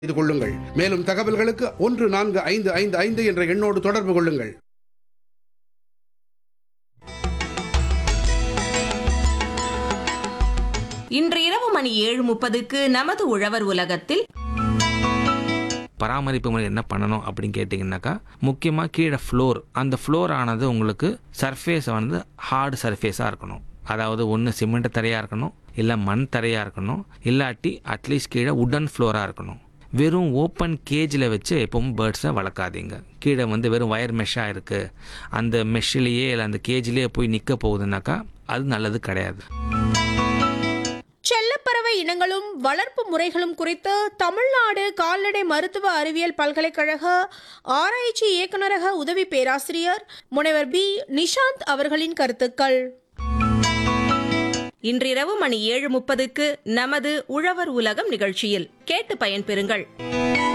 செய்து கொள்ளுங்கள் மேலும் தகவல்களுக்கு ஒன்று நான்கு ஐந்து ஐந்து ஐந்து என்ற எண்ணோடு தொடர்பு கொள்ளுங்கள் இன்று இரவு மணி ஏழு முப்பதுக்கு நமது உழவர் உலகத்தில் பராமரிப்பு முறை என்ன பண்ணணும் அப்படின்னு கேட்டிங்கனாக்கா முக்கியமாக கீழே ஃப்ளோர் அந்த ஃப்ளோர் ஆனது உங்களுக்கு சர்ஃபேஸ் வந்து ஹார்டு சர்ஃபேஸாக இருக்கணும் அதாவது ஒன்று சிமெண்ட் தரையாக இருக்கணும் இல்லை மண் தரையாக இருக்கணும் இல்லாட்டி அட்லீஸ்ட் கீழே உடன் ஃப்ளோராக இருக்கணும் வெறும் ஓப்பன் கேஜில் வச்சு எப்பவும் பேர்ட்ஸை வளர்க்காதீங்க கீழே வந்து வெறும் வயர் மெஷ்ஷாக இருக்குது அந்த மெஷ்ஷிலேயே இல்லை அந்த கேஜிலேயே போய் நிற்க போகுதுனாக்கா அது நல்லது கிடையாது செல்லப்பறவை இனங்களும் வளர்ப்பு முறைகளும் குறித்து தமிழ்நாடு கால்நடை மருத்துவ அறிவியல் பல்கலைக்கழக ஆராய்ச்சி இயக்குநரக உதவி பேராசிரியர் முனைவர் பி நிஷாந்த் அவர்களின் கருத்துக்கள் இன்றிரவு மணி ஏழு முப்பதுக்கு நமது உழவர் உலகம் நிகழ்ச்சியில் கேட்டு பயன்பெறுங்கள்